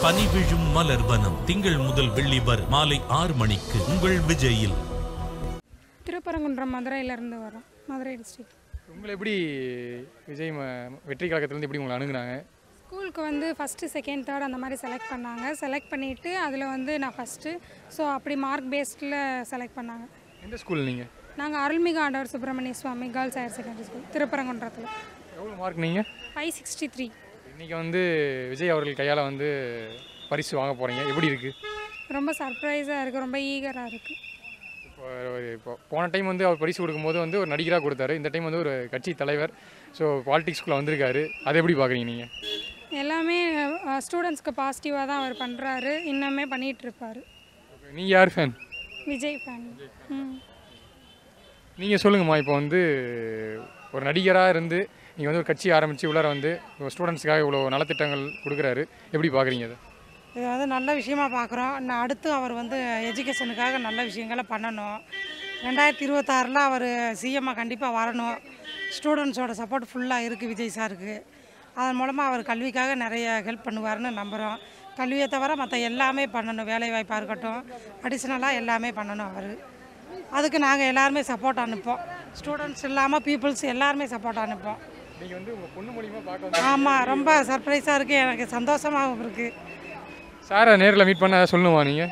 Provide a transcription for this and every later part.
பனி விழும் மலர்வனம் திங்கள் முதல் வெள்ளி வரை மாலை ஆறு மணிக்கு உங்கள் விஜயில் திருப்பரங்குன்றம் மதுரையிலேருந்து வரோம் மதுரை டிஸ்ட்ரிக்ட் உங்களை எப்படி விஜய் ம- வெற்றி கழகத்துலேருந்து எப்படி உங்களை அணுகுனாங்க ஸ்கூலுக்கு வந்து ஃபஸ்ட்டு செகண்ட் தேர்ட் அந்த மாதிரி செலக்ட் பண்ணாங்க செலக்ட் பண்ணிவிட்டு அதில் வந்து நான் ஃபஸ்ட்டு ஸோ அப்படி மார்க் பேஸ்டில் செலக்ட் பண்ணாங்க எந்த ஸ்கூல் நீங்கள் நாங்கள் Arulmigu Andavar Subramaniya Swamy girls higher secondary school திருப்பரங்குன்றத்தில் எவ்வளோ மார்க் நீங்கள் ஃபைவ் சிக்ஸ்டி த்ரீ இன்றைக்கி வந்து விஜய் அவர்கள் கையால் வந்து பரிசு வாங்க போகிறீங்க எப்படி இருக்குது ரொம்ப சர்ப்ரைஸாக இருக்குது ரொம்ப ஈகராக இருக்குது இப்போ ஒரு- இப்போ போன டைம் வந்து அவர் பரிசு கொடுக்கும்போது வந்து ஒரு நடிகராக கொடுத்தாரு இந்த டைம் வந்து ஒரு கட்சி தலைவர் ஸோ பாலிடிக்ஸ்குள்ளே வந்திருக்காரு அதை எப்படி பார்க்குறீங்க நீங்கள் எல்லாமே ஸ்டூடெண்ட்ஸ்க்கு பாசிட்டிவாக தான் அவர் பண்ணுறாரு இன்னுமே பண்ணிகிட்டு இருப்பார் நீங்கள் யார் ஃபேன் விஜய் ஃபேன் ம் நீங்கள் சொல்லுங்கம்மா இப்போ வந்து ஒரு நடிகராக இருந்து நீங்கள் வந்து ஒரு கட்சி ஆரம்பித்து உள்ளார வந்து ஸ்டூடெண்ட்ஸுக்காக இவ்வளோ நலத்திட்டங்கள் கொடுக்குறாரு எப்படி பார்க்குறீங்க அதை இது வந்து நல்ல விஷயமா பார்க்குறோம் நான் அடுத்து அவர் வந்து எஜுகேஷனுக்காக நல்ல விஷயங்களை பண்ணணும் ரெண்டாயிரத்தி இருபத்தாறில் அவர் சிஎம்மாக கண்டிப்பாக வரணும் ஸ்டூடெண்ட்ஸோட சப்போர்ட் ஃபுல்லாக இருக்குது விஜய் சாருக்கு அதன் மூலமாக அவர் கல்விக்காக நிறைய ஹெல்ப் பண்ணுவார்னு நம்புகிறோம் கல்வியை தவிர மற்ற எல்லாமே பண்ணணும் வேலைவாய்ப்பாக இருக்கட்டும் அடிஷ்னலாக எல்லாமே பண்ணணும் அவர் அதுக்கு நாங்கள் எல்லாருமே சப்போர்ட் அனுப்போம் ஸ்டூடெண்ட்ஸ் இல்லாமல் பீப்புள்ஸ் எல்லாருமே சப்போர்ட் அனுப்போம் நீங்கள் வந்து உங்கள் பொண்ணு மூலியமாக பார்க்க வந்து ஆமாம் ரொம்ப சர்ப்ரைஸாக இருக்குது எனக்கு சந்தோஷமாகவும் இருக்குது சாரை நேரில் மீட் பண்ண சொல்லணுமா நீங்கள்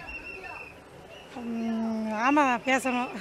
ஆமாம் பேசணும்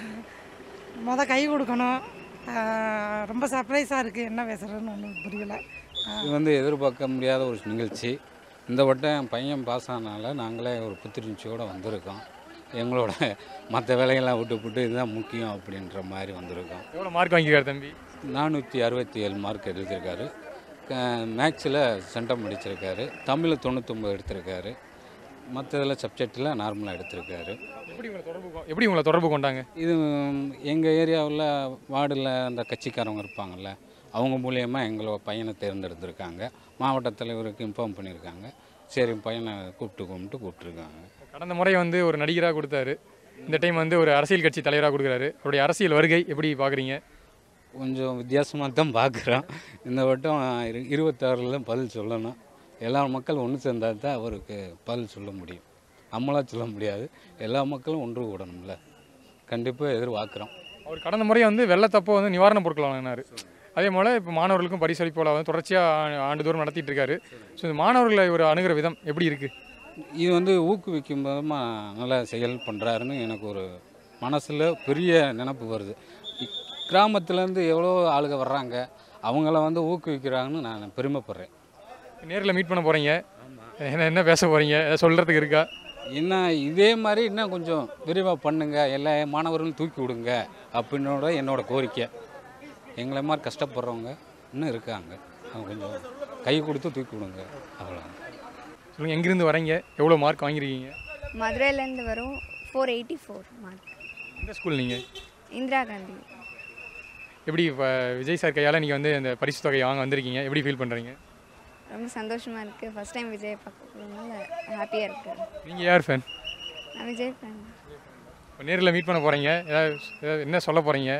முத கை கொடுக்கணும் ஆஹ் ரொம்ப சர்ப்ரைஸாக இருக்குது என்ன பேசுகிறேன்னு ஒன்றும் புரியல இது வந்து எதிர்பார்க்க முடியாத ஒரு நிகழ்ச்சி இந்த வட்டம் என் பையன் பாஸ் ஆனால நாங்களே ஒரு புத்துணர்ச்சியோடு வந்திருக்கோம் எங்களோட மற்ற வேலையெல்லாம் விட்டு விட்டு இதுதான் முக்கியம் அப்படின்ற மாதிரி வந்திருக்கோம் எவ்வளோ மார்க் வாங்கியிருக்காரு தம்பி நானூற்றி அறுபத்தி ஏழு மார்க் எடுத்திருக்காரு மேக்ஸில் சென்டம் அடிச்சிருக்காரு தமிழில் தொண்ணூத்தொம்பது எடுத்திருக்காரு மற்றதில் சப்ஜெக்டில் நார்மலாக எடுத்திருக்காரு எப்படி உங்களை தொடர்பு கொ- எப்படி உங்களை தொடர்பு கொண்டாங்க இது எங்கள் ஏரியாவில் வார்டில் அந்த கட்சிக்காரவங்க இருப்பாங்கள்ல அவங்க மூலியமாக எங்களோட பையனை தேர்ந்தெடுத்திருக்காங்க மாவட்ட தலைவருக்கு இன்ஃபார்ம் பண்ணியிருக்காங்க சரி பையனை கூப்பிட்டு கும்பிட்டு கூப்பிட்ருக்காங்க கடந்த முறை வந்து ஒரு நடிகராக கொடுத்தாரு இந்த டைம் வந்து ஒரு அரசியல் கட்சி தலைவராக கொடுக்குறாரு அவருடைய அரசியல் வருகை எப்படி பார்க்குறீங்க கொஞ்சம் வித்தியாசமாக தான் பார்க்குறோம் இந்த வட்டம் இரு இருபத்தாறில் பதில் சொல்லணும் எல்லா மக்கள் ஒன்று சேர்ந்தால் தான் அவருக்கு பதில் சொல்ல முடியும் நம்மளாக சொல்ல முடியாது எல்லா மக்களும் ஒன்று கூடணும்ல கண்டிப்பாக எதிர்பார்க்குறோம் அவர் கடந்த முறை வந்து வெள்ளத்தப்போ வந்து நிவாரணப் பொருட்கள் வாங்கினார் அதே போல் இப்போ மாணவர்களுக்கும் பரிசளிப்போல வந்து தொடர்ச்சியாக ஆண்டுதோறும் நடத்திட்டு இருக்காரு ஸோ இந்த மாணவர்களை ஒரு அணுகிற விதம் எப்படி இருக்குது இது வந்து ஊக்குவிக்கும் விதமாக நல்லா செயல் பண்ணுறாருன்னு எனக்கு ஒரு மனசில் பெரிய நினப்பு வருது இ- கிராமத்துலேருந்து எவ்வளோ ஆளுங்க வர்றாங்க அவங்கள வந்து ஊக்குவிக்கிறாங்கன்னு நான் பெருமைப்படுறேன் நேரில் மீட் பண்ண போகிறீங்க என்ன என்ன பேச போகிறீங்க ஏதாவது சொல்கிறதுக்கு இருக்கா என்ன இதே மாதிரி இன்னும் கொஞ்சம் விரிவாக பண்ணுங்க எல்லா மாணவர்களும் தூக்கி விடுங்க அப்படின்னோட என்னோட கோரிக்கை எங்களை மாதிரி கஷ்டப்படுறவங்க இன்னும் இருக்காங்க அவங்க கொஞ்சம் கை கொடுத்து தூக்கி விடுங்க அவ்வளோ சொல்லுங்கள் எங்கேருந்து வரீங்க எவ்வளோ மார்க் வாங்கியிருக்கீங்க மதுரையிலேருந்து வரும் ஃபோர் எயிட்டி ஃபோர் மார்க் எந்த ஸ்கூல் நீங்கள் இந்திரா காந்தி எப்படி இப்போ விஜய் சார் கையால் நீங்கள் வந்து அந்த பரிசு தொகையை வாங்க வந்திருக்கீங்க எப்படி ஃபீல் பண்ணுறீங்க ரொம்ப சந்தோஷமாக இருக்குது ஃபஸ்ட் டைம் விஜய் பார்க்கறதுனால ஹாப்பியாக இருக்குது நீங்கள் யார் ஃபேன் நான் விஜய் ஃபேன் இப்போ நேரில் மீட் பண்ண போகிறீங்க ஏதாவது ஏதாவது என்ன சொல்ல போகிறீங்க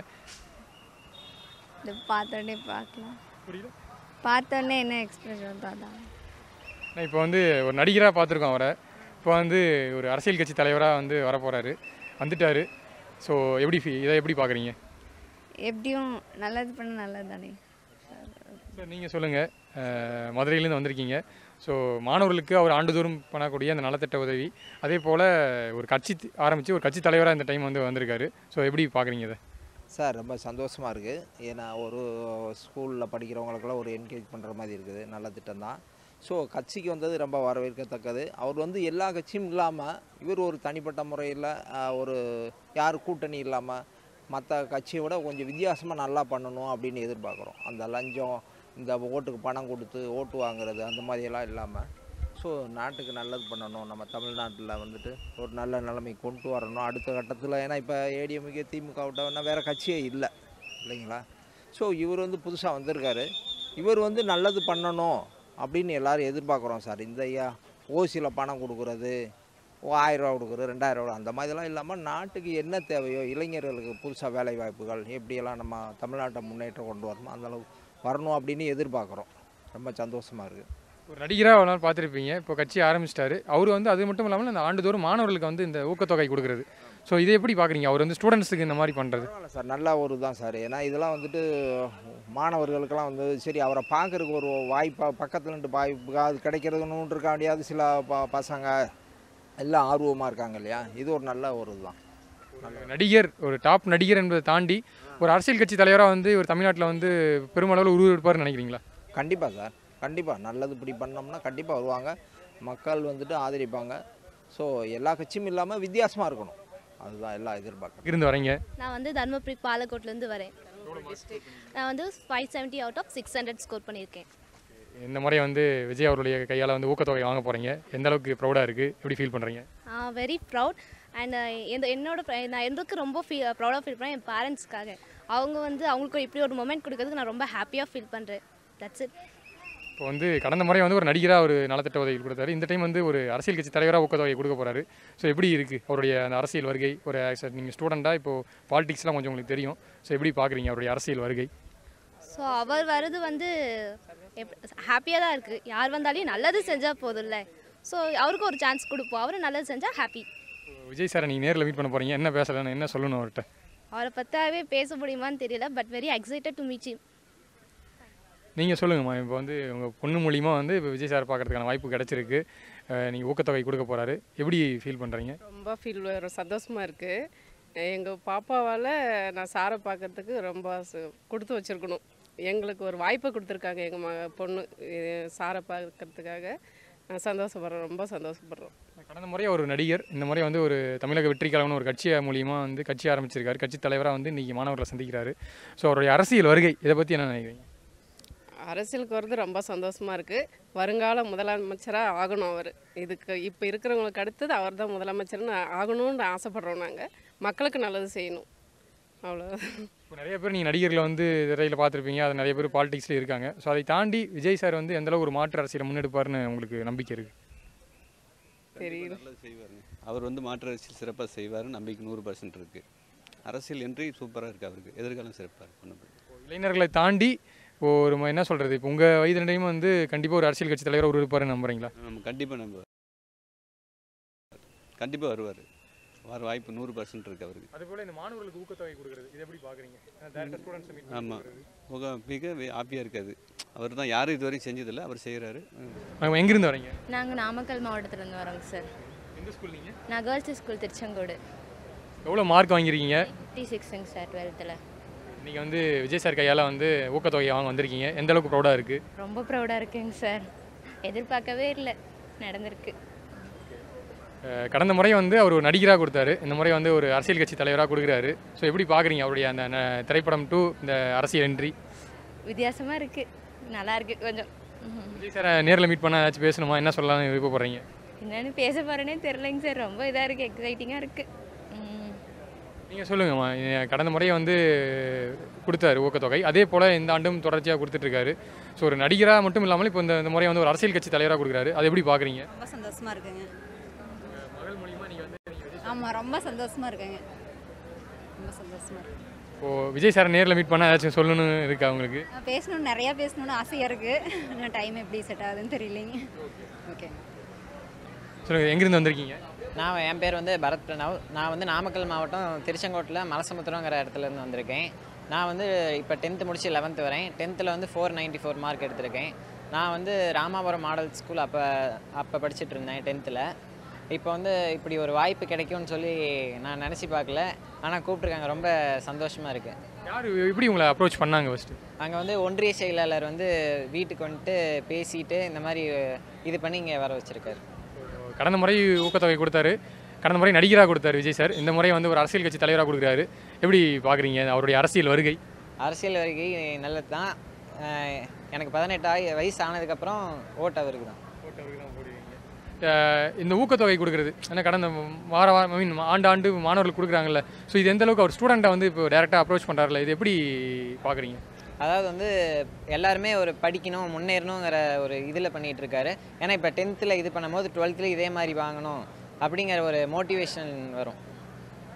இது பார்த்தோடனே பார்க்கலாம் புரியல பார்த்தோடனே என்ன எக்ஸ்பிரஸ் வருதோ அதான் நான் இப்போ வந்து ஒரு நடிகராக பார்த்துருக்கோம் அவரை இப்போ வந்து ஒரு அரசியல் கட்சி தலைவராக வந்து வர போகிறாரு வந்துட்டார் ஸோ எப்படி fee- இதை எப்படி பார்க்குறீங்க எப்படியும் நல்லது பண்ண நல்லது தானே சார் நீங்கள் சொல்லுங்கள் மதுரையிலேருந்து வந்திருக்கீங்க ஸோ மாணவர்களுக்கு அவர் ஆண்டுதோறும் பண்ணக்கூடிய அந்த நலத்திட்ட உதவி அதே போல் ஒரு கட்சி ஆரம்பித்து ஒரு கட்சி தலைவராக இந்த டைம் வந்து வந்திருக்காரு ஸோ எப்படி பார்க்குறீங்க இதை சார் ரொம்ப சந்தோஷமாக இருக்குது ஏன்னா ஒரு ஸ்கூலில் படிக்கிறவங்களுக்கெல்லாம் ஒரு என்கரேஜ் பண்ணுற மாதிரி இருக்குது நல்ல திட்டம் தான் ஸோ கட்சிக்கு வந்தது ரொம்ப வரவேற்கத்தக்கது அவர் வந்து எல்லா கட்சியும் இல்லாமல் இவர் ஒரு தனிப்பட்ட முறையில் ஒரு யார் கூட்டணி இல்லாமல் மற்ற கட்சியை விட கொஞ்சம் வித்தியாசமாக நல்லா பண்ணணும் அப்படின்னு எதிர்பார்க்குறோம் அந்த லஞ்சம் இந்த ஓட்டுக்கு பணம் கொடுத்து ஓட்டு வாங்குறது அந்த மாதிரியெல்லாம் இல்லாமல் ஸோ நாட்டுக்கு நல்லது பண்ணணும் நம்ம தமிழ்நாட்டில் வந்துட்டு ஒரு நல்ல நிலைமை கொண்டு வரணும் அடுத்த கட்டத்தில் ஏன்னா இப்போ ஏடிஎம்கே திமுக விட்டவனா வேறு கட்சியே இல்லை இல்லைங்களா ஸோ இவர் வந்து புதுசாக வந்திருக்காரு இவர் வந்து நல்லது பண்ணணும் அப்படின்னு எல்லாரும் எதிர்பார்க்குறோம் சார் இந்த ஐயா ஓசியில் பணம் கொடுக்குறது ஓ ஆயிரரூவா கொடுக்குறது ரெண்டாயிரரூவா அந்த மாதிரிலாம் இல்லாமல் நாட்டுக்கு என்ன தேவையோ இளைஞர்களுக்கு புதுசாக வேலை வாய்ப்புகள் எப்படியெல்லாம் நம்ம தமிழ்நாட்டை முன்னேற்றம் கொண்டு வரணும் அந்த அளவுக்கு வரணும் அப்படின்னு எதிர்பார்க்குறோம் ரொம்ப சந்தோஷமாக இருக்குது ஒரு நடிகராக ஒரு நாள் பார்த்துருப்பீங்க இப்போ கட்சி ஆரம்பிச்சிட்டாரு அவர் வந்து அது மட்டும் இல்லாமல் இந்த ஆண்டுதோறும் மாணவர்களுக்கு வந்து இந்த ஊக்கத்தொகை கொடுக்குறது ஸோ இதை எப்படி பார்க்குறீங்க அவர் வந்து ஸ்டூடெண்ட்ஸுக்கு இந்த மாதிரி பண்ணுறது பரவாயில்ல சார் நல்ல ஒரு தான் சார் ஏன்னா இதெல்லாம் வந்துட்டு மாணவர்களுக்கெல்லாம் வந்து சரி அவரை பார்க்கறதுக்கு ஒரு வாய்ப்பாக பக்கத்தில் நின்று வாய்ப்பு அது கிடைக்கிறதுன்னு இருக்க முடியாது சில ப பசங்க எல்லாம் ஆர்வமாக இருக்காங்க இல்லையா இது ஒரு நல்ல ஒரு இதுதான் நடிகர் ஒரு டாப் நடிகர் என்பதை தாண்டி ஒரு அரசியல் கட்சி தலைவராக வந்து ஒரு தமிழ்நாட்டில் வந்து பெருமளவில் உருவெடுப்பார்னு நினைக்கிறீங்களா கண்டிப்பாக சார் கண்டிப்பாக நல்லது இப்படி பண்ணோம்னா கண்டிப்பாக வருவாங்க மக்கள் வந்துட்டு ஆதரிப்பாங்க ஸோ எல்லா கட்சியும் இல்லாமல் வித்தியாசமாக இருக்கணும் அதுதான் எல்லாம் எதிர்பார்க்குறோம் இருந்து வரீங்க நான் வந்து தர்மபுரி பாலக்கோட்லேருந்து வரேன் நான் வந்து five seventy out of six hundred score பண்ணியிருக்கேன் இந்த முறை வந்து விஜய் அவருடைய கையால் வந்து ஊக்கத்தொகை வாங்க போகிறீங்க எந்த அளவுக்கு ப்ரௌடாக இருக்குது எப்படி ஃபீல் பண்ணுறீங்க வெரி ப்ரவுட் அண்ட் எந்த என்னோட pri- நான் எந்தக்கு ரொம்ப ஃபீ ப்ரௌடாக ஃபீல் பண்ணேன் என் பேரண்ட்ஸ்க்காக அவங்க வந்து அவங்களுக்கு இப்படி ஒரு மொமெண்ட் கொடுக்கறதுக்கு நான் ரொம்ப ஹாப்பியாக ஃபீல் பண்ணுறேன் தட்ஸ் இட் இப்போ வந்து கடந்த முறை வந்து ஒரு நடிகராக ஒரு நலத்திட்ட உதவி கொடுத்தாரு இந்த டைம் வந்து ஒரு அரசியல் கட்சி தலைவராக ஊக்கத்தொகை கொடுக்க போகிறாரு ஸோ எப்படி இருக்குது அவருடைய அந்த அரசியல் வருகை ஒரு நீங்கள் ஸ்டூடெண்ட்டாக இப்போ பாலிடிக்ஸ்லாம் கொஞ்சம் உங்களுக்கு தெரியும் ஸோ எப்படி பார்க்குறீங்க அவருடைய அரசியல் வருகை ஸோ அவர் வர்றது வந்து எப் ஹாப்பியாக தான் இருக்குது யார் வந்தாலும் நல்லது செஞ்சால் போதும்ல ஸோ அவருக்கு ஒரு சான்ஸ் கொடுப்போம் அவரும் நல்லது செஞ்சால் ஹாப்பி விஜய் சாரை நீங்கள் நேரில் மீட் பண்ண போகிறீங்க என்ன பேசலாம் என்ன சொல்லணும் அவர்கிட்ட அவரை பற்றாவே பேச முடியுமான்னு தெரியல but very excited to meet him நீங்கள் சொல்லுங்கம்மா இப்போ வந்து உங்கள் பொண்ணு மூலியமாக வந்து இப்போ விஜய் சார் பார்க்கறதுக்கான வாய்ப்பு கிடச்சிருக்கு நீங்கள் ஊக்கத்தொகை கொடுக்க போகிறாரு எப்படி ஃபீல் பண்ணுறீங்க ரொம்ப ஃபீல் சந்தோஷமாக இருக்குது எங்கள் பாப்பாவால் நான் சாரை பார்க்கறதுக்கு ரொம்ப ச- கொடுத்து வச்சுருக்கணும் எங்களுக்கு ஒரு வாய்ப்பை கொடுத்துருக்காங்க எங்கள் ம பொண்ணு இது சாரை பார்க்கறதுக்காக நான் சந்தோஷப்படுறோம் ரொம்ப சந்தோஷப்படுறோம் கடந்த முறை ஒரு நடிகர் இந்த முறை வந்து ஒரு தமிழக வெற்றி கழகம்னு ஒரு கட்சியை மூலியமாக வந்து கட்சி ஆரம்பிச்சிருக்காரு கட்சி தலைவராக வந்து இன்றைக்கி மாணவர்களை சந்திக்கிறாரு ஸோ அவருடைய அரசியல் வருகை இதை பற்றி என்ன நினைக்கிறீங்க அரசியலுக்கு வரது ரொம்ப சந்தோஷமாக இருக்குது வருங்கால முதலமைச்சராக ஆகணும் அவர் இதுக்கு இப்போ இருக்கிறவங்களுக்கு அடுத்தது அவர் தான் முதலமைச்சர்னு ஆகணும்னு ஆசைப்படுறோம் நாங்கள் மக்களுக்கு நல்லது செய்யணும் அவ்வளோ இப்போ நிறைய பேர் நீங்கள் நடிகர்களை வந்து திரையில் பார்த்துருப்பீங்க அது நிறைய பேர் பாலிடிக்ஸில் இருக்காங்க ஸோ அதை தாண்டி விஜய் சார் வந்து எந்த அளவுக்கு ஒரு மாற்று அரசியலை முன்னெடுப்பார்னு உங்களுக்கு நம்பிக்கை இருக்குது தெரியுது நல்லது செய்வாருங்க அவர் வந்து மாற்று அரசியல் சிறப்பாக செய்வார் நம்பிக்கை நூறு பர்சன்ட் இருக்குது அரசியல் என்றி சூப்பராக இருக்குது அவருக்கு எதிர்காலம் சிறப்பாக இருக்கும் இளைஞர்களை தாண்டி இப்போ ஒரு ம- என்ன சொல்கிறது இப்போ உங்கள் வயதினையும் வந்து கண்டிப்பாக ஒரு அரசியல் கட்சி தலைவராக உருவாருன்னு நம்புறீங்களா நம்ம கண்டிப்பாக நம்ப கண்டிப்பாக வருவார் வர வாய்ப்பு நூறு பர்சன்ட் இருக்குது அவருக்கு அதுபோல் இந்த மாணவர்களுக்கு ஊக்கத்தொகை கொடுக்குறது இதை எப்படி பார்க்குறீங்க ஆமாம் முக மிக ஹாப்பியாக இருக்காது அவர் தான் யாரும் இதுவரைக்கும் செஞ்சதில்லை அவர் செய்கிறாரு எங்கேருந்து வரீங்க நாங்கள் நாமக்கல் மாவட்டத்துலேருந்து வரோங்க சார் எந்த ஸ்கூல் நீங்கள் நான் கேர்ள்ஸ் ஸ்கூல் திருச்செங்கோடு எவ்வளோ மார்க் வாங்கியிருக்கீங்க ஃபிஃப்டி சிக்ஸுங்க சார் டுவெல்த்தில் நீங்கள் வந்து விஜய் சார் கையால் வந்து ஊக்கத்தொகை வாங்க வந்திருக்கீங்க எந்த அளவுக்கு ப்ரௌடாக இருக்குது ரொம்ப ப்ரௌடாக இருக்குங்க சார் எதிர்பார்க்கவே இல்லை நடந்திருக்கு அஹ் கடந்த முறை வந்து அவர் ஒரு நடிகராக கொடுத்தாரு இந்த முறை வந்து ஒரு அரசியல் கட்சி தலைவராக கொடுக்குறாரு ஸோ எப்படி பார்க்குறீங்க அவருடைய அந்த ந- திரைப்படம் டூ இந்த அரசியல் என்ட்ரி வித்தியாசமாக இருக்குது நல்லா இருக்கு கொஞ்சம் ம்ஹும். விஜய் சாரை நேரில் மீட் பண்ண ஏதாச்சும் பேசணுமா என்ன சொல்லலாம்னு விருப்பப்படுறீங்க என்னன்னு பேச போகிறேனே தெரிலங்க சார் ரொம்ப இதாக இருக்குது எக்ஸைட்டிங்காக இருக்குது நீங்கள் சொல்லுங்கம்மா இ- கடந்த முறையை வந்து கொடுத்தாரு ஊக்கத்தொகை அதே போல் இந்த ஆண்டும் தொடர்ச்சியாக கொடுத்துட்ருக்காரு ஸோ ஒரு நடிகராக மட்டும் இல்லாமல் இப்போ இந்த இந்த முறை வந்து ஒரு அரசியல் கட்சி தலைவராக கொடுக்குறாரு அது எப்படி பார்க்குறீங்க ரொம்ப சந்தோஷமா இருக்குங்க மகள் மூலியமாக நீங்கள் வந்து ஆமாம் ரொம்ப சந்தோஷமா இருக்குங்க ரொம்ப சந்தோஷமா இருக்கு இப்போது விஜய் சாரை நேரில் மீட் பண்ண ஏதாச்சும் சொல்லணும்னு இருக்கா உங்களுக்கு நான் பேசணும் நிறையா பேசணும்னு ஆசையாக இருக்குது ஆனால் டைம் எப்படி செட் ஆகுதுன்னு தெரியலைங்க ஓகே சொல்லுங்கள் எங்கேருந்து வந்திருக்கீங்க நான் என் பேர் வந்து பரத் பிரணவ் நான் வந்து நாமக்கல் மாவட்டம் திருச்செங்கோட்டில் மலசமுத்திரங்கிற இடத்துலேருந்து வந்திருக்கேன் நான் வந்து இப்போ டென்த்து முடிச்சு லெவன்த்து வரேன் டென்த்தில் வந்து ஃபோர் நைன்ட்டி ஃபோர் மார்க் எடுத்திருக்கேன் நான் வந்து ராமாபுரம் மாடல் ஸ்கூல் அப்போ அப்போ படிச்சுட்டு இருந்தேன் டென்த்தில் இப்போ வந்து இப்படி ஒரு வாய்ப்பு கிடைக்கும்னு சொல்லி நான் நினச்சி பார்க்கல ஆனால் கூப்பிட்ருக்காங்க ரொம்ப சந்தோஷமாக இருக்குது யார் எப்படி உங்களை அப்ரோச் பண்ணாங்க ஃபஸ்ட்டு அங்கே வந்து ஒன்றிய செயலாளர் வந்து வீட்டுக்கு வந்துட்டு பேசிட்டு இந்த மாதிரி இது பண்ணி இங்கே வர வச்சுருக்காரு கடந்த முறை ஊக்கத்தொகை கொடுத்தாரு கடந்த முறை நடிகராக கொடுத்தாரு விஜய் சார் இந்த முறை வந்து ஒரு அரசியல் கட்சி தலைவராக கொடுக்குறாரு எப்படி பார்க்குறீங்க அவருடைய அரசியல் வருகை அரசியல் வருகை நல்லது தான் எனக்கு பதினெட்டு ஆகி வயசு ஆனதுக்கப்புறம் ஓட்டு அவருக்கு தான் அஹ் இந்த ஊக்கத்தொகை கொடுக்குறது ஏன்னா கடந்த வார வாரம் ஐ மீன் ஆண்டு ஆண்டு மாணவர்களுக்கு கொடுக்குறாங்கல்ல ஸோ இது எந்த அளவுக்கு அவர் ஸ்டூடெண்ட்டை வந்து இப்போ டேரெக்டாக அப்ரோச் பண்ணுறாருல இது எப்படி பார்க்குறீங்க அதாவது வந்து எல்லாருமே ஒரு படிக்கணும் முன்னேறணுங்கிற ஒரு இதில் பண்ணிகிட்டு இருக்காரு ஏன்னா இப்போ டென்த்தில் இது பண்ணும்போது டுவெல்த்தில் இதே மாதிரி வாங்கணும் அப்படிங்கிற ஒரு மோட்டிவேஷன் வரும்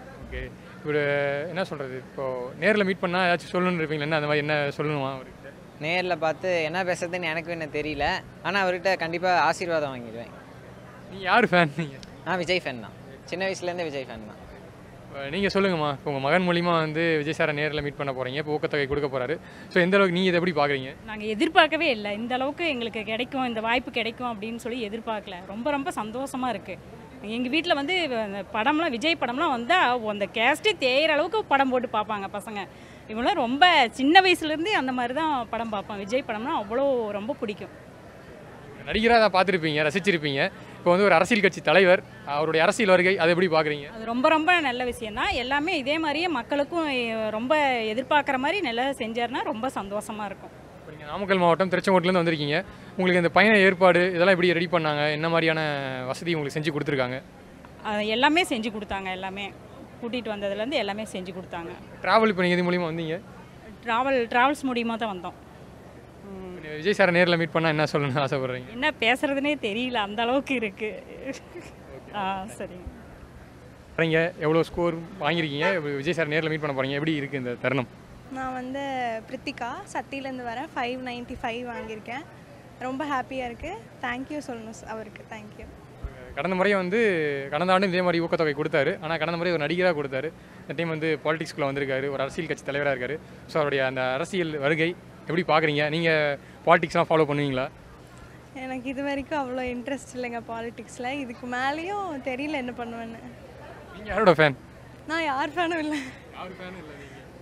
ஓகே இப்போ என்ன சொல்கிறது இப்போது நேரில் மீட் பண்ணால் ஏதாச்சும் சொல்லணும்னு இருப்பீங்களா என்ன அந்த மாதிரி என்ன சொல்லணுமா அவருக்கு நேரில் பார்த்து என்ன பேசுறதுன்னு எனக்கும் என்ன தெரியல ஆனால் அவர்கிட்ட கண்டிப்பாக ஆசீர்வாதம் வாங்கிடுவேன் நீங்கள் யார் ஃபேன் நீங்கள் நான் விஜய் ஃபேன் தான் சின்ன வயசுலேருந்தே விஜய் ஃபேன் தான் நீங்கள் சொல்லுங்கம்மா இப்போ உங்கள் மகன் மூலிமா வந்து விஜய் சாரை நேரில் மீட் பண்ண போகிறீங்க இப்போ ஊக்கத்தொகை கொடுக்க போகிறாரு ஸோ எந்த அளவுக்கு நீங்கள் இதை எப்படி பார்க்குறீங்க நாங்கள் எதிர்பார்க்கவே இல்லை இந்த அளவுக்கு எங்களுக்கு கிடைக்கும் இந்த வாய்ப்பு கிடைக்கும் அப்படின்னு சொல்லி எதிர்பார்க்கல ரொம்ப ரொம்ப சந்தோஷமாக இருக்குது எங்கள் வீட்டில் வந்து அந்த படம்லாம் விஜய் படம்லாம் வந்தால் அந்த கேஸ்ட்டே தேயிற அளவுக்கு படம் போட்டு பார்ப்பாங்க பசங்க இவங்களாம் ரொம்ப சின்ன வயசுலேருந்தே அந்த மாதிரி தான் படம் பார்ப்பான் விஜய் படம்னா அவ்வளோ ரொம்ப பிடிக்கும் நடிகராக தான் பார்த்துருப்பீங்க ரசிச்சிருப்பீங்க இப்போ வந்து ஒரு அரசியல் கட்சி தலைவர் அவருடைய அரசியல் வருகை அதை எப்படி பார்க்குறீங்க அது ரொம்ப ரொம்ப நல்ல விஷயந்தான் எல்லாமே இதே மாதிரியே மக்களுக்கும் ரொம்ப எதிர்பார்க்குற மாதிரி நல்லா செஞ்சாருன்னா ரொம்ப சந்தோஷமாக இருக்கும் இப்போ நீங்கள் நாமக்கல் மாவட்டம் திருச்செங்கோட்டிலேருந்து வந்திருக்கீங்க உங்களுக்கு இந்த பயண ஏற்பாடு இதெல்லாம் எப்படி ரெடி பண்ணாங்க என்ன மாதிரியான வசதி உங்களுக்கு செஞ்சு கொடுத்துருக்காங்க அது எல்லாமே செஞ்சு கொடுத்தாங்க எல்லாமே கூட்டிகிட்டு வந்ததுலேருந்து எல்லாமே செஞ்சு கொடுத்தாங்க ட்ராவல் இப்போ நீங்கள் இது மூலியமாக வந்தீங்க ட்ராவல் ட்ராவல்ஸ் மூலியமாக தான் வந்தோம் நீங்க விஜய் சாரை நேரில் மீட் பண்ணால் என்ன சொல்லணும்னு ஆசைப்படுறீங்க என்ன பேசுறதுனே தெரியல அந்த அளவுக்கு இருக்கு ஆ சரி வரீங்க எவ்வளோ ஸ்கோர் வாங்கியிருக்கீங்க இப்போ விஜய் சார் நேரில் மீட் பண்ண போகிறீங்க எப்படி இருக்குது இந்த தருணம் நான் வந்து பிரித்திகா சத்தியிலேருந்து வரேன் ஃபைவ் நைன்ட்டி ஃபைவ் வாங்கியிருக்கேன் ரொம்ப ஹாப்பியாக இருக்குது தேங்க்யூ சொல்லணும் sir அவருக்கு தேங்க்யூ கடந்த முறையும் வந்து கடந்த ஆண்டும் இதே மாதிரி ஊக்கத்தொகை கொடுத்தாரு ஆனால் கடந்த முறை ஒரு நடிகராக கொடுத்தாரு இந்த டைம் வந்து பாலிடிக்ஸ்குள்ளே வந்திருக்காரு ஒரு அரசியல் கட்சி தலைவராக இருக்காரு ஸோ அவருடைய அந்த அரசியல் வருகை எப்படி பார்க்குறீங்க நீங்கள் பாலிடிக்ஸ்லாம் ஃபாலோ பண்ணுவீங்களா எனக்கு இது வரைக்கும் அவ்வளோ இன்ட்ரெஸ்ட் இல்லைங்க பாலிட்டிக்ஸில் இதுக்கு மேலேயும் தெரியல என்ன பண்ணுவேன்னு நீங்கள் யாரோட ஃபேன் நான் யார் ஃபேனும் இல்லை யார் ஃபேனும் இல்லை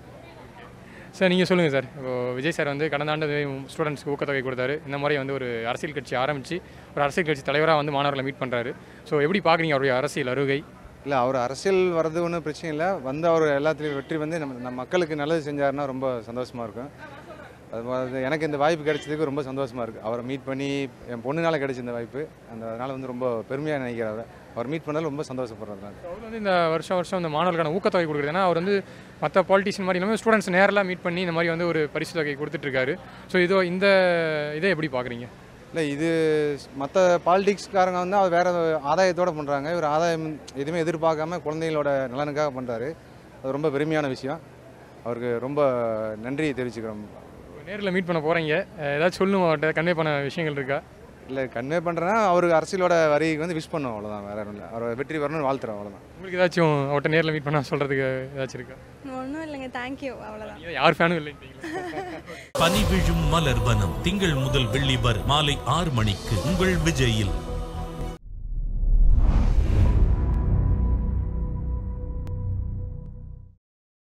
சார் நீங்கள் சொல்லுங்கள் சார் இப்போ விஜய் சார் வந்து கடந்த ஆண்டு ஸ்டூடெண்ட்ஸ்க்கு ஊக்கத்தொகை கொடுத்தாரு இந்த மாதிரி வந்து ஒரு அரசியல் கட்சி ஆரம்பித்து ஒரு அரசியல் கட்சி தலைவராக வந்து மாணவர்களை மீட் பண்ணுறாரு ஸோ எப்படி பார்க்குறீங்க அவருடைய அரசியல் அருகை இல்லை அவர் அரசியல் வர்றது ஒன்றும் பிரச்சனை இல்லை வந்து அவர் எல்லாத்துலேயும் வெற்றி வந்து நம்ம நம்ம மக்களுக்கு நல்லது செஞ்சாருன்னா ரொம்ப சந்தோஷமாக இருக்கும் அது மாதிரி எனக்கு இந்த வாய்ப்பு கிடைச்சதுக்கு ரொம்ப சந்தோஷமாக இருக்குது அவரை மீட் பண்ணி என் பொண்ணுனால கிடைச்ச இந்த வாய்ப்பு அந்த அதனால் வந்து ரொம்ப பெருமையாக நினைக்கிறேன் அவரை அவர் மீட் பண்ணாலும் ரொம்ப சந்தோஷப்படுறேன் நான் அவர் வந்து இந்த வருஷம் வருஷம் இந்த மாணவர்களுக்கான ஊக்கத்தொகை கொடுக்குறது ஏன்னா அவர் வந்து மற்ற பாலிட்டிஷியன் மாதிரி இல்லாமல் ஸ்டூடெண்ட்ஸ் நேரில் மீட் பண்ணி இந்த மாதிரி வந்து ஒரு பரிசு தொகை கொடுத்துட்ருக்காரு ஸோ இதோ இந்த இதை எப்படி பார்க்குறீங்க இல்லை இது மற்ற பாலிடிக்ஸ்காரங்க வந்து அவர் வேறு ஆதாயத்தோடு பண்ணுறாங்க இவர் ஆதாயம் எதுவுமே எதிர்பார்க்காம குழந்தைங்களோட நலனுக்காக பண்ணுறாரு அது ரொம்ப பெருமையான விஷயம் அவருக்கு ரொம்ப நன்றி தெரிவிச்சுக்கிறோம் நேரில் மீட் பண்ண போகிறீங்க ஏதாச்சும் சொல்லணும் அவர்கிட்ட கன்வே பண்ண விஷயங்கள் இருக்கா இல்லை கன்வே பண்ணுறேன்னா அவருக்கு அரசியலோட வரிக்கு வந்து விஷ் பண்ணோம் அவ்வளோதான் வேற ஒன்றும் இல்லை அவர் வெற்றி வரணும்னு வாழ்த்துறோம் அவ்வளோதான் உங்களுக்கு ஏதாச்சும் அவர்கிட்ட நேரில் மீட் பண்ண சொல்கிறதுக்கு ஏதாச்சும் இருக்கா ஒன்றும் இல்லைங்க தேங்க்யூ அவ்வளோதான் நீங்க யார் ஃபேனும் இல்லை பனி விழும் மலர் வனம் திங்கள் முதல் வெள்ளி வரை மாலை ஆறு மணிக்கு உங்கள் விஜயில்